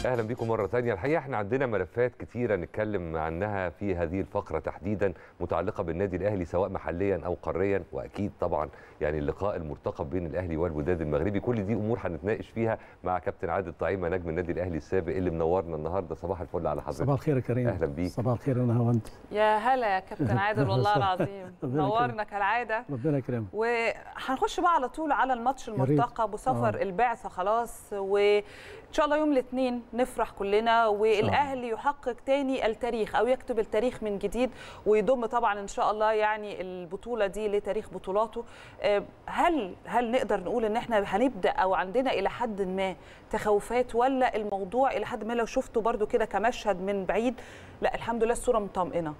اهلا بيكم مره ثانيه الحقيقه احنا عندنا ملفات كتيره نتكلم عنها في هذه الفقره تحديدا متعلقه بالنادي الاهلي سواء محليا او قاريا واكيد طبعا يعني اللقاء المرتقب بين الاهلي والوداد المغربي كل دي امور هنتناقش فيها مع كابتن عادل طعيمه نجم النادي الاهلي السابق اللي منورنا النهارده صباح الفل على حضرتك صباح الخير يا كريم اهلا بيك صباح الخير انا هو انت يا هلا يا كابتن عادل والله العظيم ربنا نورنا كالعاده ربنا يكرمك وهنخش بقى على طول على الماتش ريت. المرتقب وسفر آه. البعثه خلاص وان شاء الله يوم الاثنين نفرح كلنا والاهلي يحقق تاني التاريخ او يكتب التاريخ من جديد ويضم طبعا ان شاء الله يعني البطوله دي لتاريخ بطولاته آه، هل هل نقدر نقول ان احنا هنبدا او عندنا الى حد ما تخوفات ولا الموضوع الى حد ما لو شفته برده كده كمشهد من بعيد لا الحمد لله الصوره مطمئنه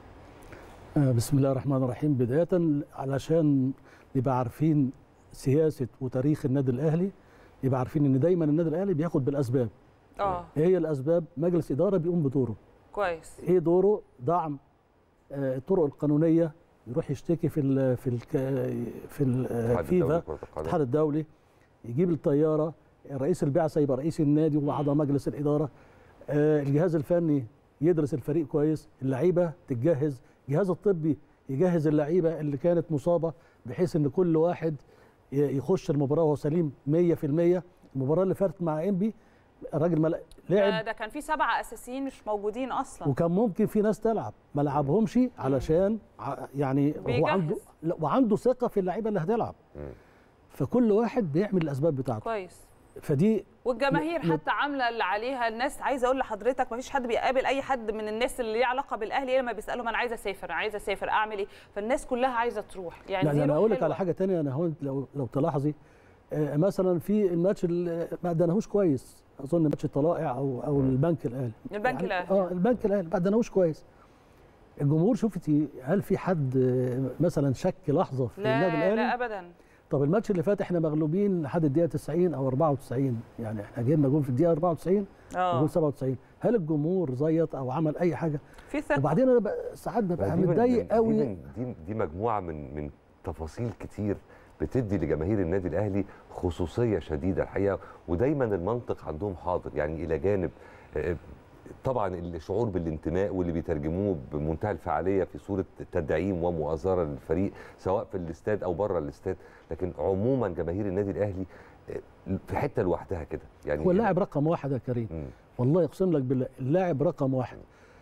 آه، بسم الله الرحمن الرحيم بدايه علشان نبقى عارفين سياسه وتاريخ النادي الاهلي يبقى عارفين ان دايما النادي الاهلي بياخد بالاسباب اه ايه هي الاسباب مجلس اداره بيقوم بدوره كويس ايه دوره دعم آه، الطرق القانونيه يروح يشتكي في ال في ال في الاتحاد الدولي الفيفا لكرة القدم. الاتحاد الدولي يجيب الطياره رئيس البعثه يبقى رئيس النادي وأعضاء مجلس الاداره آه، الجهاز الفني يدرس الفريق كويس اللعيبه تتجهز الجهاز الطبي يجهز اللعيبه اللي كانت مصابه بحيث ان كل واحد ي- يخش المباراه وهو سليم 100% المباراه اللي فاتت مع انبي الراجل مل- ده, لعب ده كان في سبعه اساسيين مش موجودين اصلا وكان ممكن في ناس تلعب ما لعبهمش علشان ع- يعني هو بيجهز. عنده لا، وعنده ثقه في اللعيبه اللي هتلعب مم. فكل واحد بيعمل الاسباب بتاعته كويس فدي والجماهير م- حتى عامله اللي عليها الناس عايزه اقول لحضرتك ما فيش حد بيقابل اي حد من الناس اللي ليها علاقه بالاهلي الا لما بيسالهم انا عايزه اسافر انا عايزه اسافر اعمل ايه فالناس كلها عايزه تروح يعني لا دي ده انا روح اقول لك حلوة. على حاجه تانية انا هو لو لو تلاحظي آه، مثلا في الماتش اللي ما اداناهوش كويس اظن ماتش الطلائع او او البنك الاهلي البنك يعني الأهلي. اه البنك الاهلي ما اداناهوش كويس الجمهور شفتي هل في حد آه، مثلا شك لحظه في النادي لا الاهلي لا ابدا طب الماتش اللي فات احنا مغلوبين لحد الدقيقه 90 او 94 يعني احنا جبنا جول في الدقيقه 94 اه وجول 97 هل الجمهور زيط او عمل اي حاجه في ثقه وبعدين انا بقى ساعات ببقى دي من- متضايق دي قوي من- دي دي مجموعه من من تفاصيل كتير بتدي لجماهير النادي الاهلي خصوصيه شديده الحقيقه ودايما المنطق عندهم حاضر يعني الى جانب آه، طبعا الشعور بالانتماء واللي بيترجموه بمنتهى الفعاليه في صوره تدعيم ومؤازره للفريق سواء في الاستاد او بره الاستاد لكن عموما جماهير النادي الاهلي آه، في حته لوحدها كده يعني هو اللاعب رقم واحد يا كريم مم. والله يقسم لك بالله اللاعب رقم واحد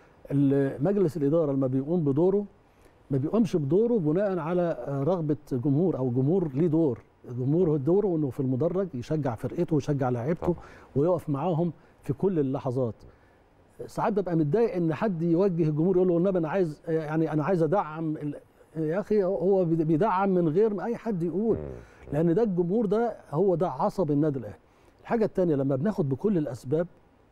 ال- مجلس الاداره لما بيقوم بدوره ما بيقومش بدوره بناء على رغبه جمهور او جمهور ليه دور الجمهور دوره انه في المدرج يشجع فرقته ويشجع لاعيبته طبعا. ويقف معاهم في كل اللحظات ساعات ببقى متضايق ان حد يوجه الجمهور يقول له والنبي انا عايز يعني انا عايز ادعم ال- يا اخي هو بيدعم من غير ما اي حد يقول مم. لان ده الجمهور ده هو ده عصب النادي الاهلي الحاجه الثانيه لما بناخد بكل الاسباب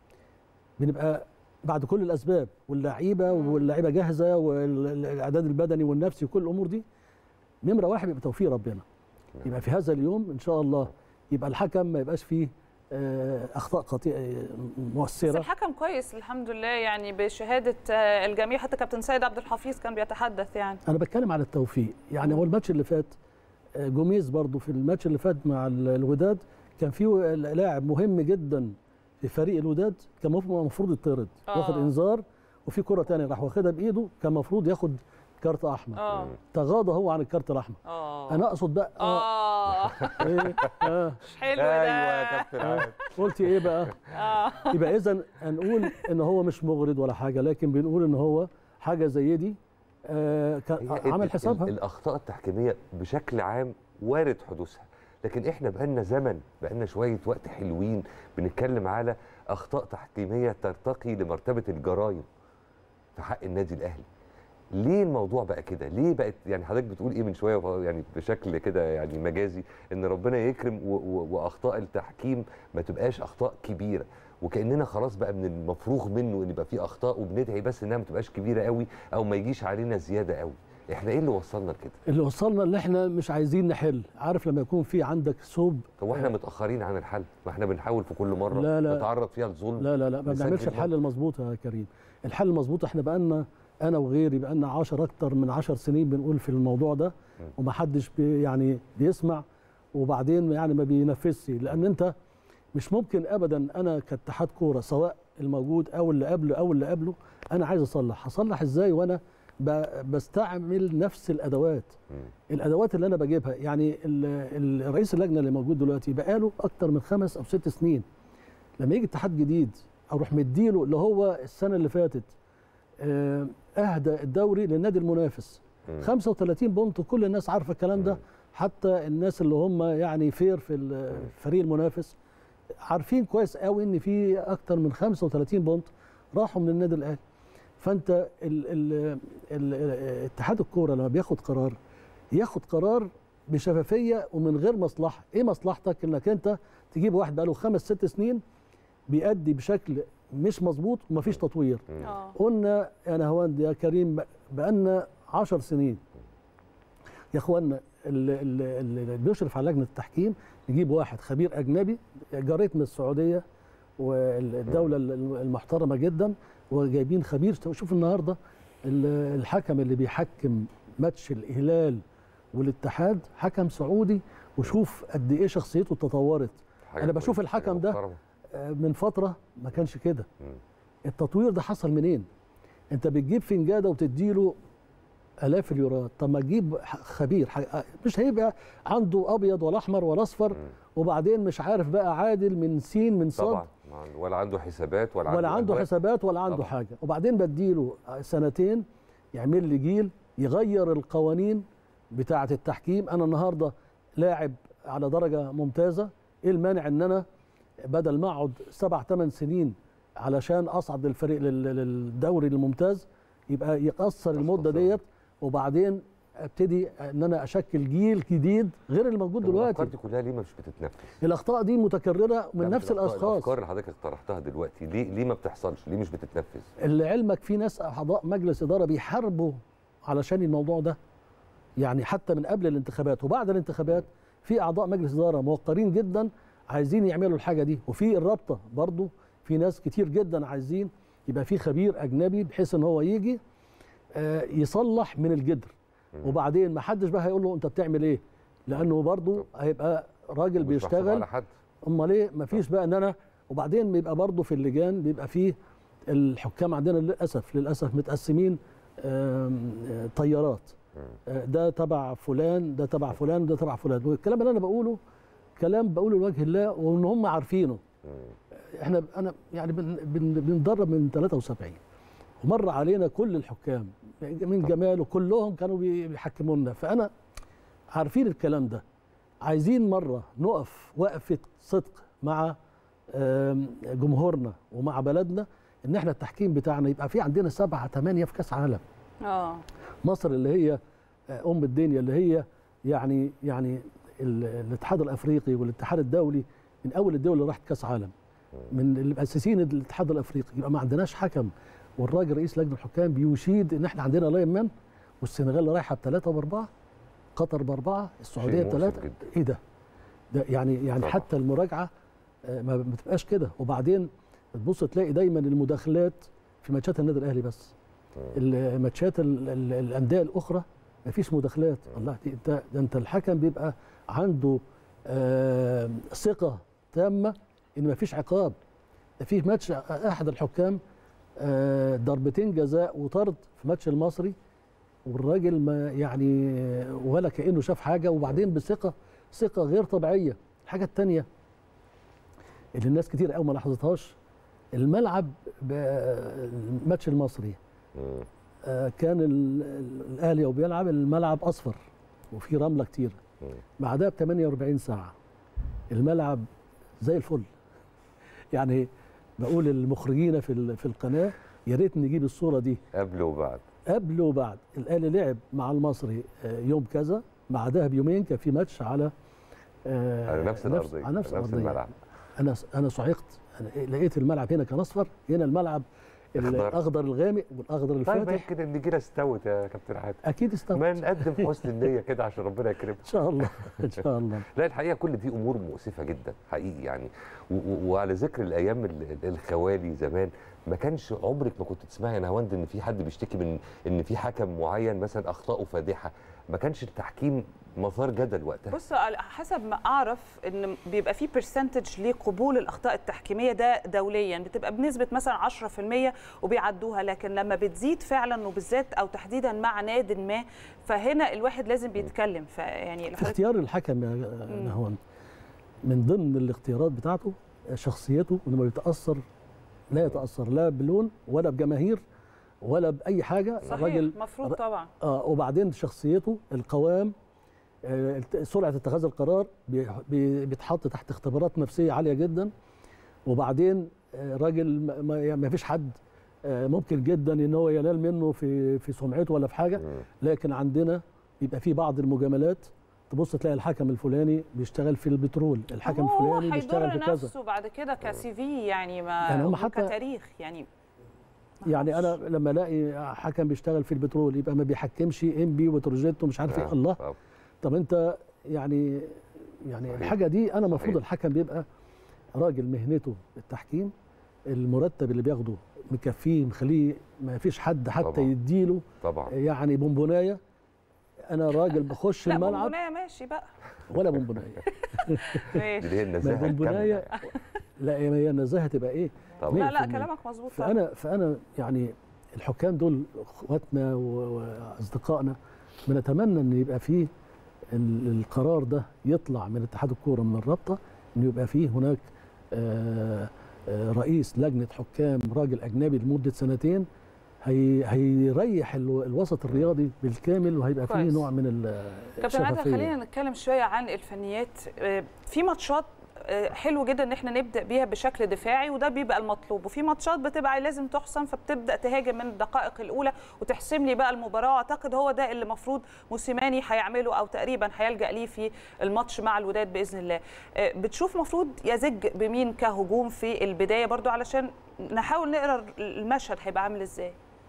بنبقى بعد كل الاسباب واللعيبه واللعيبه جاهزه والاعداد البدني والنفسي وكل الامور دي نمره واحد يبقى توفيق ربنا يبقى في هذا اليوم ان شاء الله يبقى الحكم ما يبقاش فيه آه، اخطاء خطيئه بس مؤثره الحكم كويس الحمد لله يعني بشهاده آه، الجميع حتى كابتن سيد عبد الحفيظ كان بيتحدث يعني انا بتكلم على التوفيق يعني هو الماتش اللي فات آه، جوميز برضو في الماتش اللي فات مع ال- الوداد كان فيه لاعب مهم جدا في فريق الوداد كان المفروض يطرد آه. واخد انذار وفي كره تانية راح واخدها بايده كان المفروض ياخد كارت احمر اه تغاضى هو عن الكارت الاحمر اه انا اقصد بقى اه ايه اه مش حلو ايوه ده يا كابتن عادل قلت ايه بقى اه يبقى اذا هنقول ان هو مش مغرض ولا حاجه لكن بنقول ان هو حاجه زي دي آه كان هي ال- عامل ال- حسابها الاخطاء التحكيميه بشكل عام وارد حدوثها لكن احنا بقالنا زمن بقالنا شويه وقت حلوين بنتكلم على اخطاء تحكيميه ترتقي لمرتبه الجرائم في حق النادي الاهلي ليه الموضوع بقى كده ليه بقت يعني حضرتك بتقول ايه من شويه يعني بشكل كده يعني مجازي ان ربنا يكرم و- و- واخطاء التحكيم ما تبقاش اخطاء كبيره وكاننا خلاص بقى من المفروغ منه ان يبقى في اخطاء وبندعي بس انها ما تبقاش كبيره قوي او ما يجيش علينا زياده قوي احنا ايه اللي وصلنا لكده اللي وصلنا ان احنا مش عايزين نحل عارف لما يكون في عندك ثوب هو احنا متاخرين عن الحل ما احنا بنحاول في كل مره لا، لا. نتعرض فيها لظلم لا لا لا ما نسجل بنعملش برضه. الحل المظبوط يا كريم الحل المظبوط احنا بقالنا انا وغيري بقالنا 10 اكتر من 10 سنين بنقول في الموضوع ده ومحدش بي يعني بيسمع وبعدين يعني ما بينفذش لان انت مش ممكن ابدا انا كاتحاد كوره سواء الموجود او اللي قبله او اللي قبله انا عايز اصلح هصلح ازاي وانا ب- بستعمل نفس الادوات مم. الادوات اللي انا بجيبها يعني ال- ال- رئيس اللجنه اللي موجود دلوقتي بقاله اكتر من خمس او ست سنين لما يجي اتحاد جديد اروح مديله اللي هو السنه اللي فاتت آه، اهدى الدوري للنادي المنافس مم. 35 بونت وكل الناس عارفه الكلام ده مم. حتى الناس اللي هم يعني فير في الفريق المنافس عارفين كويس قوي ان في اكتر من 35 بونت راحوا من النادي الاهلي فانت ال ال ال اتحاد الكوره لما بياخد قرار ياخد قرار بشفافيه ومن غير مصلحه ايه مصلحتك انك انت تجيب واحد بقاله خمس ست سنين بيأدي بشكل مش مظبوط ومفيش تطوير مم. اه قلنا يا نهواند يا كريم بقالنا عشر سنين يا اخوانا اللي, اللي, اللي بيشرف على لجنه التحكيم نجيب واحد خبير اجنبي جارتنا السعوديه والدوله المحترمه جدا وجايبين خبير شوف النهارده ال- الحكم اللي بيحكم ماتش الهلال والاتحاد حكم سعودي وشوف قد ايه شخصيته تطورت حاجة أنا بشوف كويسة، الحكم حاجة ده محترمة. آه، من فتره ما كانش كده مم. التطوير ده حصل منين؟ انت بتجيب فنجاده وتديله الاف اليورات طب ما تجيب ح- خبير ح- مش هيبقى عنده ابيض ولا احمر ولا اصفر مم. وبعدين مش عارف بقى عادل من سين من صاد طبعا ما عنده- ولا عنده حسابات ولا, ولا عنده أهواء. حسابات ولا عنده طبعا. حاجه وبعدين بديله سنتين يعمل لي جيل يغير القوانين بتاعه التحكيم انا النهارده لاعب على درجه ممتازه ايه المانع ان انا بدل ما اقعد سبع ثمان سنين علشان اصعد للفريق لل- للدوري الممتاز يبقى يقصر المده تختصر. ديت وبعدين ابتدي ان انا اشكل جيل جديد غير اللي موجود طب الافكار دلوقتي دي كلها ليه مش بتتنفذ الاخطاء دي متكرره من لا، مش نفس الأخطاء، الاشخاص الافكار اللي حضرتك اقترحتها دلوقتي ليه ليه ما بتحصلش ليه مش بتتنفذ اللي علمك في ناس اعضاء مجلس اداره بيحاربوا علشان الموضوع ده يعني حتى من قبل الانتخابات وبعد الانتخابات في اعضاء مجلس اداره موقرين جدا عايزين يعملوا الحاجه دي وفي الرابطه برضو في ناس كتير جدا عايزين يبقى في خبير اجنبي بحيث ان هو يجي آه، يصلح من الجدر مم. وبعدين ما حدش بقى هيقول له انت بتعمل ايه لانه برضو هيبقى راجل مش محسوب بيشتغل على حد امال ايه مفيش بقى ان انا وبعدين بيبقى برضه في اللجان بيبقى فيه الحكام عندنا للاسف للاسف متقسمين آم، آه، طيارات مم. آه، ده تبع فلان ده تبع فلان وده تبع فلان والكلام اللي انا بقوله كلام بقوله لوجه الله وان هم عارفينه مم. احنا انا يعني بن بن بندرب من 73 ومر علينا كل الحكام من جمال وكلهم كانوا بي- بيحكمونا فانا عارفين الكلام ده عايزين مره نقف وقفه صدق مع آم، جمهورنا ومع بلدنا ان احنا التحكيم بتاعنا يبقى في عندنا سبعة ثمانية في كاس عالم اه مصر اللي هي آه، ام الدنيا اللي هي يعني يعني ال- الاتحاد الافريقي والاتحاد الدولي من اول الدول اللي راحت كاس عالم من المؤسسين الاتحاد الافريقي يبقى ما عندناش حكم والراجل رئيس لجنه الحكام بيشيد ان احنا عندنا لاين مان والسنغال رايحه بثلاثه واربعه قطر باربعه السعوديه مؤسف بثلاثه جدا. ايه ده؟ ده يعني يعني طبعا. حتى المراجعه آه، ما بتبقاش كده وبعدين تبص تلاقي دايما المداخلات في ماتشات النادي الاهلي بس الماتشات ال- ال- الانديه الاخرى ما فيش مداخلات الله دي انت ده انت الحكم بيبقى عنده آه، ثقه تامه ان ما فيش عقاب ده في ماتش احد الحكام آه، ضربتين جزاء وطرد في ماتش المصري والراجل ما يعني ولا كانه شاف حاجه وبعدين بثقه ثقه غير طبيعيه الحاجه الثانيه اللي الناس كتير قوي ما لاحظتهاش الملعب ب- الماتش المصري مم. آه، كان ال- ال- الاهلي وبيلعب الملعب اصفر وفي رمله كتير مم. بعدها ب 48 ساعه الملعب زي الفل يعني بقول للمخرجين في ال- في القناه يا ريت نجيب الصوره دي قبل وبعد قبل وبعد الاهلي لعب مع المصري آه، يوم كذا بعدها بيومين كان في ماتش على آه، على نفس الارضيه على نفس الارضيه الملعب انا انا صعقت أنا لقيت الملعب هنا كان اصفر هنا الملعب أخضر. الاخضر الغامق والاخضر طيب الفاتح يمكن النجيله استوت يا كابتن عادل اكيد استوى ما نقدم حسن النيه كده عشان ربنا يكرمك ان شاء الله ان شاء الله لا الحقيقه كل دي امور مؤسفه جدا حقيقي يعني و- و- وعلى ذكر الايام ال- ال- الخوالي زمان ما كانش عمرك ما كنت تسمعي يا نهاوند ان في حد بيشتكي من ان في حكم معين مثلا اخطائه فادحه ما كانش التحكيم مثار جدل وقتها بص على حسب ما اعرف ان بيبقى في برسنتج لقبول الاخطاء التحكيميه ده دوليا بتبقى بنسبه مثلا 10% وبيعدوها لكن لما بتزيد فعلا وبالذات او تحديدا مع ناد ما فهنا الواحد لازم بيتكلم فيعني في اختيار الحكم يا نهوان من ضمن الاختيارات بتاعته شخصيته انه ما بيتاثر لا يتاثر لا بلون ولا بجماهير ولا باي حاجه صحيح المفروض طبعا اه وبعدين شخصيته القوام آه سرعه اتخاذ القرار بي- بي- بيتحط تحت اختبارات نفسيه عاليه جدا وبعدين آه راجل ما- ما يعني ما فيش حد آه ممكن جدا ان هو ينال منه في في سمعته ولا في حاجه مم. لكن عندنا بيبقى في بعض المجاملات تبص تلاقي الحكم الفلاني بيشتغل في البترول الحكم هو الفلاني بيشتغل هيضر في كذا نفسه بعد كده كسي في يعني ما يعني هم حتى- كتاريخ يعني ما يعني انا أعرفش. لما الاقي حكم بيشتغل في البترول يبقى ما بيحكمش ام بي وتروجيت ومش عارف ايه آه، الله آه. طب انت يعني يعني صحيح. الحاجه دي انا المفروض صحيح. الحكم بيبقى راجل مهنته التحكيم المرتب اللي بياخده مكفيه مخليه ما فيش حد حتى طبعاً. يديله طبعا يعني بونبونايه انا راجل بخش لا الملعب بونبونايه ماشي بقى ولا بونبونايه دي ماشي اللي هي ما النزاهه بونبونايه الكاملة. لا هي النزاهه تبقى ايه طبعا لا لا 100%. كلامك مظبوط طبعاً. فانا فانا يعني الحكام دول اخواتنا و- واصدقائنا بنتمنى ان يبقى فيه ال- القرار ده يطلع من اتحاد الكوره من الرابطه ان يبقى فيه هناك آه، آه، رئيس لجنه حكام راجل اجنبي لمده سنتين هي هيريح الو- الوسط الرياضي بالكامل وهيبقى فيه كويس. نوع من ال- كابتن عادل الشفافيه خلينا نتكلم شويه عن الفنيات آه، في ماتشات آه، حلو جدا ان احنا نبدا بيها بشكل دفاعي وده بيبقى المطلوب وفي ماتشات بتبقى لازم تحسم فبتبدا تهاجم من الدقائق الاولى وتحسم لي بقى المباراه اعتقد هو ده اللي المفروض موسيماني هيعمله او تقريبا هيلجا ليه في الماتش مع الوداد باذن الله آه، بتشوف مفروض يزج بمين كهجوم في البدايه برضو علشان نحاول نقرا المشهد هيبقى عامل ازاي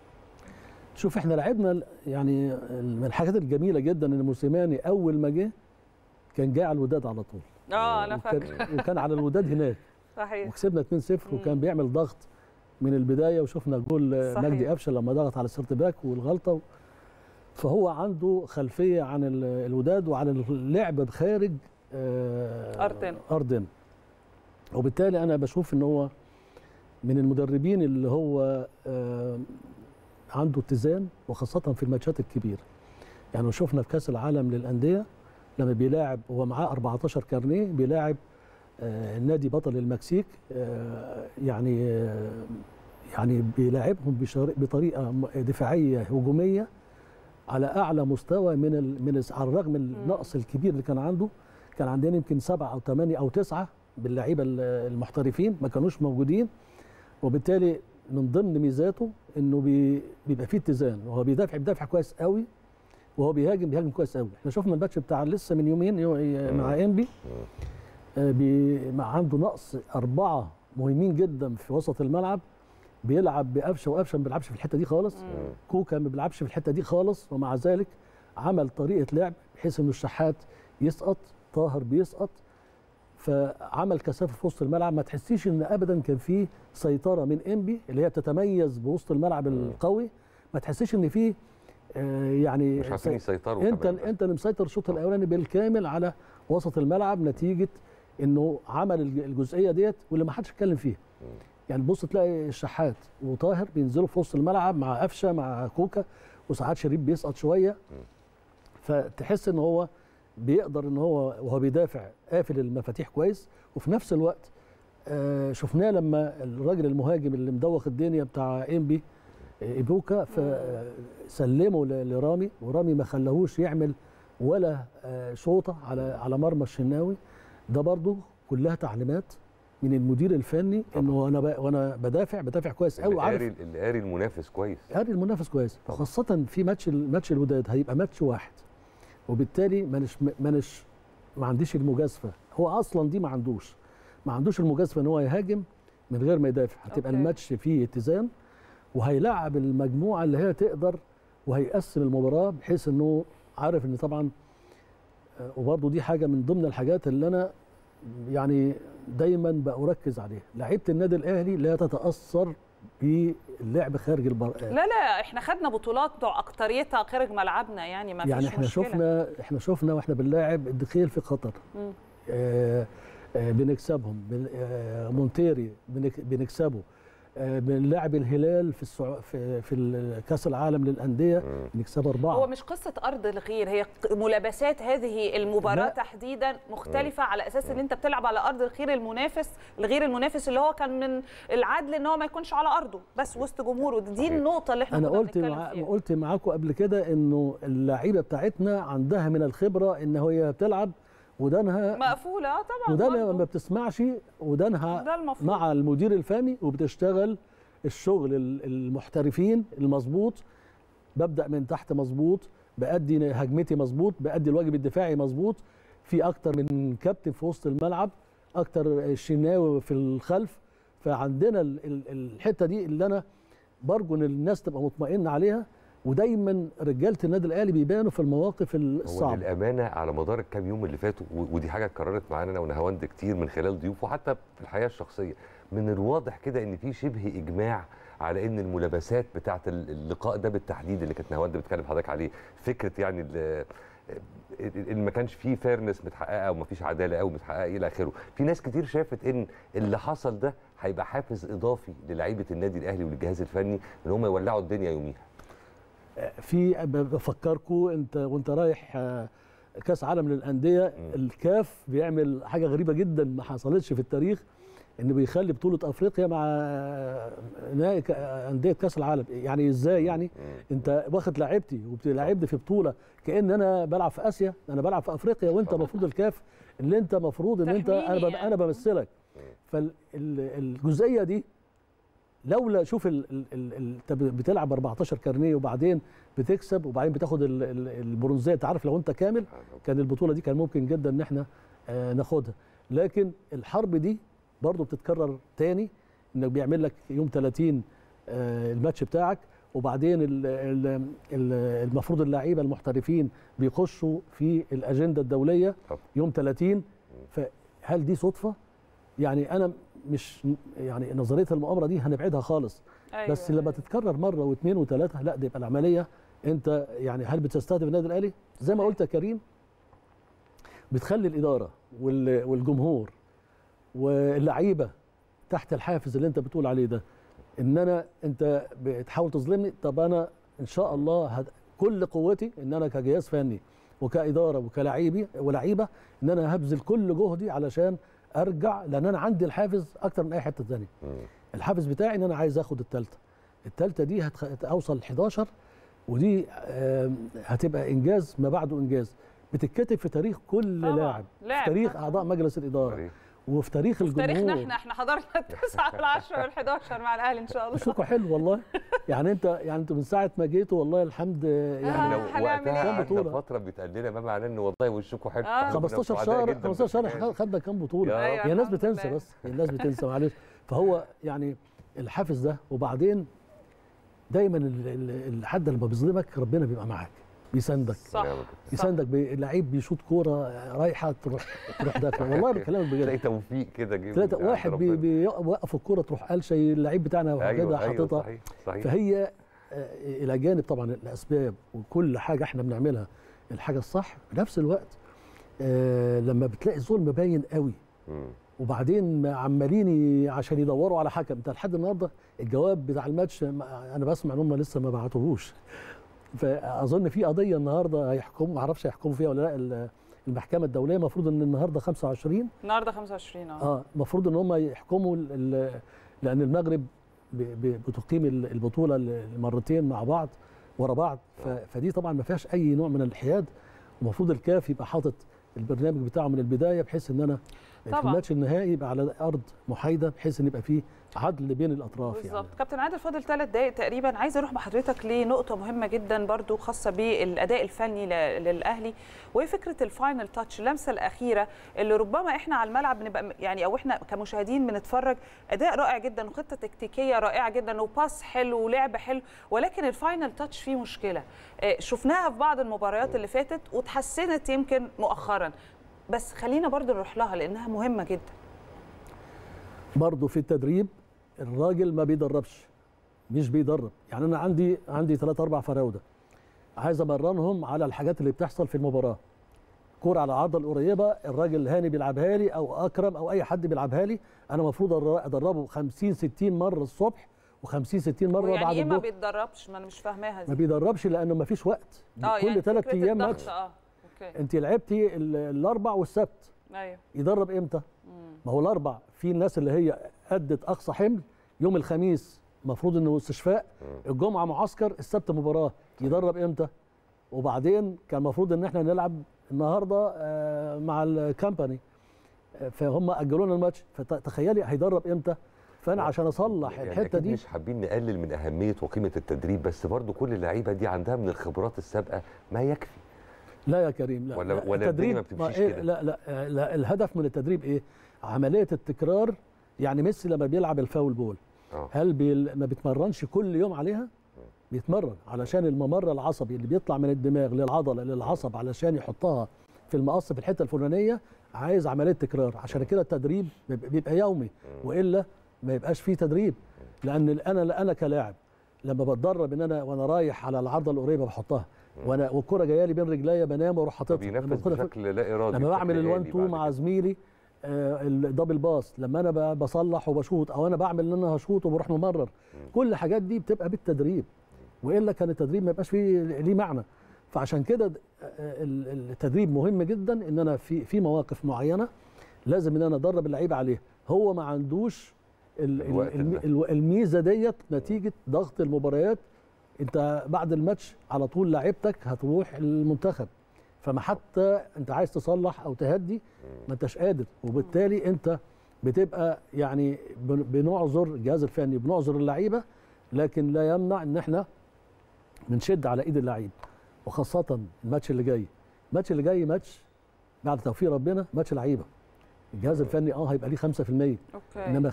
شوف احنا لعبنا يعني من الحاجات الجميله جدا ان موسيماني اول ما جه كان جاي على الوداد على طول اه انا وكان, فاكره وكان على الوداد هناك صحيح وكسبنا 2-0 وكان بيعمل ضغط من البدايه وشفنا جول صحيح. مجدي قفشه لما ضغط على السيرت باك والغلطه فهو عنده خلفيه عن ال- الوداد وعن اللعب بخارج آه، أردن. اردن وبالتالي انا بشوف ان هو من المدربين اللي هو آه، عنده اتزان وخاصه في الماتشات الكبيره يعني شفنا في كاس العالم للانديه لما بيلاعب هو معاه 14 كارنيه بيلاعب آه، النادي بطل المكسيك آه، يعني آه، يعني بيلاعبهم بشر- بطريقه م- دفاعيه هجوميه على اعلى مستوى من ال... من الس- على الرغم من النقص الكبير اللي كان عنده كان عندنا يمكن سبعه او ثمانيه او تسعه باللعيبه ال- المحترفين ما كانوش موجودين وبالتالي من ضمن ميزاته انه بي... بيبقى فيه اتزان وهو بيدافع بيدافع كويس قوي وهو بيهاجم بيهاجم كويس قوي احنا شفنا الماتش بتاع لسه من يومين يو- مع انبي آه، بي... مع عنده نقص اربعه مهمين جدا في وسط الملعب بيلعب بقفشه وقفشه ما بيلعبش في الحته دي خالص كوكا ما بيلعبش في الحته دي خالص ومع ذلك عمل طريقه لعب بحيث انه الشحات يسقط طاهر بيسقط فعمل كثافه في وسط الملعب ما تحسيش ان ابدا كان في سيطره من انبي اللي هي بتتميز بوسط الملعب القوي ما تحسيش ان في آه، يعني مش عارفين سي- يسيطروا انت كمان بس. انت اللي مسيطر الشوط الاولاني بالكامل على وسط الملعب نتيجه انه عمل الج- الجزئيه ديت واللي ما حدش اتكلم فيها يعني بص تلاقي الشحات وطاهر بينزلوا في وسط الملعب مع قفشه مع كوكا وساعات شريف بيسقط شويه فتحس ان هو بيقدر ان هو وهو بيدافع قافل المفاتيح كويس وفي نفس الوقت آه، شفناه لما الراجل المهاجم اللي مدوخ الدنيا بتاع انبي آه، ايبوكا فسلمه ل- لرامي ورامي ما خلاهوش يعمل ولا آه، شوطه على على مرمى الشناوي ده برضو كلها تعليمات من المدير الفني انه انا ب- وانا بدافع بدافع كويس قوي اللي وعارف قاري اللي قاري المنافس كويس قاري المنافس كويس طبعا. وخاصة في ماتش ماتش الوداد هيبقى ماتش واحد وبالتالي مانش مانش ما عنديش المجازفة هو أصلا دي ما عندوش ما عندوش المجازفة إن هو يهاجم من غير ما يدافع هتبقى أوكي. الماتش فيه اتزان وهيلعب المجموعة اللي هي تقدر وهيقسم المباراة بحيث إنه عارف إن طبعا آه، وبرضه دي حاجة من ضمن الحاجات اللي أنا يعني دايما بأركز عليها لعيبة النادي الأهلي لا تتأثر باللعب خارج البر... لا لا احنا خدنا بطولات اكتريتها خارج ملعبنا يعني ما يعني فيش احنا مشكلة. شفنا احنا شفنا واحنا بنلاعب الدخيل في قطر مم. آه آه بنكسبهم بن- آه مونتيري بنك- بنكسبه آه بنلاعب الهلال في السع... في في ال- كاس العالم للانديه بنكسبه اربعه هو مش قصه ارض الغير هي ق- ملابسات هذه المباراه لا. تحديدا مختلفه على اساس ان انت بتلعب على ارض الغير المنافس الغير المنافس اللي هو كان من العدل ان هو ما يكونش على ارضه بس وسط جمهوره دي صحيح. النقطه اللي احنا انا كنا قلت بنتكلم مع... فيها. قلت معاكم قبل كده انه اللعيبه بتاعتنا عندها من الخبره ان هي بتلعب ودانها مقفوله اه طبعا ودانها برضه. ما بتسمعش ودانها ده المفروض مع المدير الفني وبتشتغل الشغل ال- المحترفين المظبوط ببدا من تحت مظبوط بادي هجمتي مظبوط بادي الواجب الدفاعي مظبوط في اكتر من كابتن في وسط الملعب اكتر الشناوي في الخلف فعندنا ال- ال- الحته دي اللي انا برجو ان الناس تبقى مطمئنه عليها ودايما رجاله النادي الاهلي بيبانوا في المواقف هو الصعبه للامانه على مدار الكام يوم اللي فاتوا و- ودي حاجه اتكررت معانا انا ونهاوند كتير من خلال ضيوفه وحتى في الحياه الشخصيه من الواضح كده ان في شبه اجماع على ان الملابسات بتاعه ال- اللقاء ده بالتحديد اللي كانت نهاوند بتكلم حضرتك عليه فكره يعني ال- ان ما كانش فيه فيرنس متحققه او ما فيش عداله قوي متحققه الى اخره في ناس كتير شافت ان اللي حصل ده هيبقى حافز اضافي للعيبه النادي الاهلي والجهاز الفني ان هم يولعوا الدنيا يوميها في بفكركم انت وانت رايح آه، كاس عالم للانديه الكاف بيعمل حاجه غريبه جدا ما حصلتش في التاريخ انه بيخلي بطوله افريقيا مع آه، نهائي ك- آه، انديه كاس العالم يعني ازاي يعني انت واخد لعيبتي وبتلعبني في بطوله كان انا بلعب في اسيا انا بلعب في افريقيا وانت طبعا. المفروض الكاف اللي انت المفروض ان انت تحميني انا بم- يعني. انا بمثلك فالجزئيه دي لولا شوف ال- ال- ال- ال- انت بتلعب 14 كارنيه وبعدين بتكسب وبعدين بتاخد ال- ال- البرونزيه انت عارف لو انت كامل كان البطوله دي كان ممكن جدا ان احنا آه، ناخدها لكن الحرب دي برضو بتتكرر تاني انك بيعمل لك يوم 30 آه، الماتش بتاعك وبعدين ال- ال- ال- المفروض اللعيبه المحترفين بيخشوا في الاجنده الدوليه طبعا. يوم 30 فهل دي صدفه؟ يعني انا مش يعني نظريه المؤامره دي هنبعدها خالص أيوة. بس لما تتكرر مره واثنين وثلاثه لا دي يبقى العمليه انت يعني هل بتستهدف النادي الاهلي؟ زي ما قلت يا كريم بتخلي الاداره وال- والجمهور واللعيبه تحت الحافز اللي انت بتقول عليه ده ان انا انت بتحاول تظلمني طب انا ان شاء الله هد... كل قوتي ان انا كجهاز فني وكاداره وكلاعبي ولعيبه ان انا هبذل كل جهدي علشان ارجع لان انا عندي الحافز اكتر من اي حته ثانيه الحافز بتاعي ان انا عايز اخد الثالثه الثالثه دي هتخ... هتوصل 11 ودي آم، هتبقى انجاز ما بعده انجاز بتتكتب في تاريخ كل طبعاً. لاعب في لاعب تاريخ طبعاً. اعضاء مجلس الاداره فريق. وفي تاريخ في الجمهور تاريخنا احنا احنا حضرنا التسعه والعشره والحداشر مع الاهلي ان شاء الله شكوا حلو والله يعني انت يعني انتوا من ساعه ما جيتوا والله الحمد يعني يعني لو هنعمل وقتها إيه؟ قعدنا بطولة. فتره بيتقال لنا ما معناه ان والله وشكم حلو آه. إحنا كنا 15 سعداء شهر جداً 15 شهر بالحكاية. خدنا كام بطوله يا أيوة، هي الناس الحمد بتنسى لله. بس الناس بتنسى معلش فهو يعني الحافز ده وبعدين دايما ال- ال- الحد لما بيظلمك ربنا بيبقى معاك بيساندك صح نعم. يساندك اللعيب بيشوط كوره رايحه تروح تروح داخله والله بكلمك تلاقي بجد توفيق كده جه ثلاثة من عند واحد بي ربنا. بيوقف الكوره تروح قلشه اللعيب بتاعنا ايوه كده ايوه حاططها صحيح صحيح فهي آه، الى جانب طبعا الاسباب وكل حاجه احنا بنعملها الحاجه الصح في نفس الوقت آه، لما بتلاقي الظلم باين قوي مم. وبعدين عمالين ي- عشان يدوروا على حكم انت لحد النهارده الجواب بتاع الماتش ما- انا بسمع ان هم لسه ما بعتوهوش فاظن في قضيه النهارده هيحكموا ما اعرفش هيحكموا فيها ولا لا ال- المحكمه الدوليه المفروض ان النهارده 25 النهارده 25 اه اه المفروض ان هم يحكموا ال- ال- لان المغرب ب- ب- بتقيم ال- البطوله ال- مرتين مع بعض ورا بعض ف- فدي طبعا ما فيهاش اي نوع من الانحياد ومفروض الكاف يبقى حاطط البرنامج بتاعه من البدايه بحيث ان انا في طبعاً. الماتش النهائي يبقى على ارض محايده بحيث ان يبقى فيه عدل بين الاطراف بالظبط يعني كابتن عادل فاضل ثلاث دقائق تقريبا عايزه اروح بحضرتك لنقطه مهمه جدا برضو خاصه بالاداء الفني ل- للاهلي وهي فكره الفاينل تاتش اللمسه الاخيره اللي ربما احنا على الملعب بنبقى يعني او احنا كمشاهدين بنتفرج اداء رائع جدا وخطه تكتيكيه رائعه جدا وباس حلو ولعب حلو ولكن الفاينل تاتش فيه مشكله آه، شفناها في بعض المباريات اللي فاتت وتحسنت يمكن مؤخرا بس خلينا برضو نروح لها لانها مهمه جدا برضه في التدريب الراجل ما بيدربش مش بيدرب يعني انا عندي عندي ثلاث اربع فراوده عايز امرنهم على الحاجات اللي بتحصل في المباراه كوره على العرضه القريبه الراجل هاني بيلعبها لي او اكرم او اي حد بيلعبها لي انا المفروض ادربه 50 60 مره الصبح و50 60 مره يعني بعد ايه ما الظهر بيتدربش ما انا مش فاهماها ما دي بيدربش لانه ما فيش وقت اه كل يعني ثلاث فكرة ايام الضغط، ماتش اه اوكي انت لعبتي ال- الاربع والسبت ايوه يدرب امتى مم. ما هو الاربع في الناس اللي هي ادت اقصى حمل يوم الخميس المفروض انه استشفاء الجمعه معسكر السبت مباراه يدرب امتى وبعدين كان المفروض ان احنا نلعب النهارده آه، مع الكامباني آه، فهم اجلوا لنا الماتش فتخيلي هيدرب امتى فانا عشان اصلح يعني الحته أكيد دي مش حابين نقلل من اهميه وقيمه التدريب بس برضو كل اللعيبه دي عندها من الخبرات السابقه ما يكفي لا يا كريم لا ولا- لا، ولا الدنيا ما التدريب بتمشيش إيه كده؟ لا, لا لا الهدف من التدريب ايه عمليه التكرار يعني ميسي لما بيلعب الفاول بول اه هل بي ما بيتمرنش كل يوم عليها بيتمرن علشان الممر العصبي اللي بيطلع من الدماغ للعضله للعصب علشان يحطها في المقص في الحته الفلانيه عايز عمليه تكرار عشان كده التدريب بيبقى بيبقى يومي والا ما يبقاش فيه تدريب لان انا انا كلاعب لما بتدرب ان انا وانا رايح على العرضه القريبه بحطها وانا والكره جايه لي بين رجليا بنام واروح حاططها لما بينفذ باخدها في- بشكل لا ارادي لما بشكل بعمل الوان آلي تو بعد مع كده. زميلي آه، الدبل باس لما انا ب- بصلح وبشوط او انا بعمل ان انا هشوط وبروح ممرر كل الحاجات دي بتبقى بالتدريب والا كان التدريب ما يبقاش فيه ليه معنى فعشان كده د- آه، ال- التدريب مهم جدا ان انا في في مواقف معينه لازم ان انا ادرب اللعيبه عليها هو ما عندوش ال- ال- الوقت الم- ده. ال- الميزه ديت نتيجه ضغط المباريات انت بعد الماتش على طول لعيبتك هتروح المنتخب فما حتى انت عايز تصلح او تهدي ما انتش قادر وبالتالي انت بتبقى يعني بن- بنعذر الجهاز الفني بنعذر اللعيبه لكن لا يمنع ان احنا بنشد على ايد اللعيب وخاصه الماتش اللي جاي الماتش اللي جاي ماتش بعد توفيق ربنا ماتش لعيبه الجهاز الفني اه هيبقى ليه 5% اوكي انما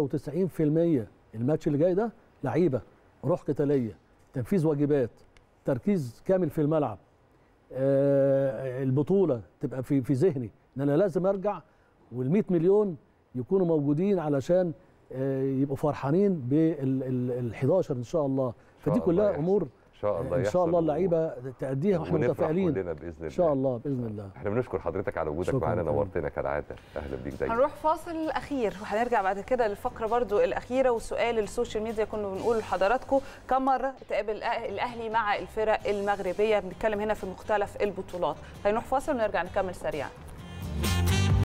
95% الماتش اللي جاي ده لعيبه روح قتاليه تنفيذ واجبات تركيز كامل في الملعب آه البطوله تبقى في في ذهني ان انا لازم ارجع وال100 مليون يكونوا موجودين علشان آه يبقوا فرحانين بال 11 ان شاء الله شاء فدي الله كلها يحصل. امور ان شاء الله ان شاء يحصل الله و- اللعيبه تأديها واحنا ونفرح متفائلين كلنا باذن الله ان شاء الله باذن الله احنا بنشكر حضرتك على وجودك شكراً معانا جداً. نورتنا كالعاده اهلا بيك دايما هنروح فاصل اخير وهنرجع بعد كده للفقره برضو الاخيره وسؤال السوشيال ميديا كنا بنقول لحضراتكم كم مره تقابل الأه- الاهلي مع الفرق المغربيه بنتكلم هنا في مختلف البطولات هنروح فاصل ونرجع نكمل سريعا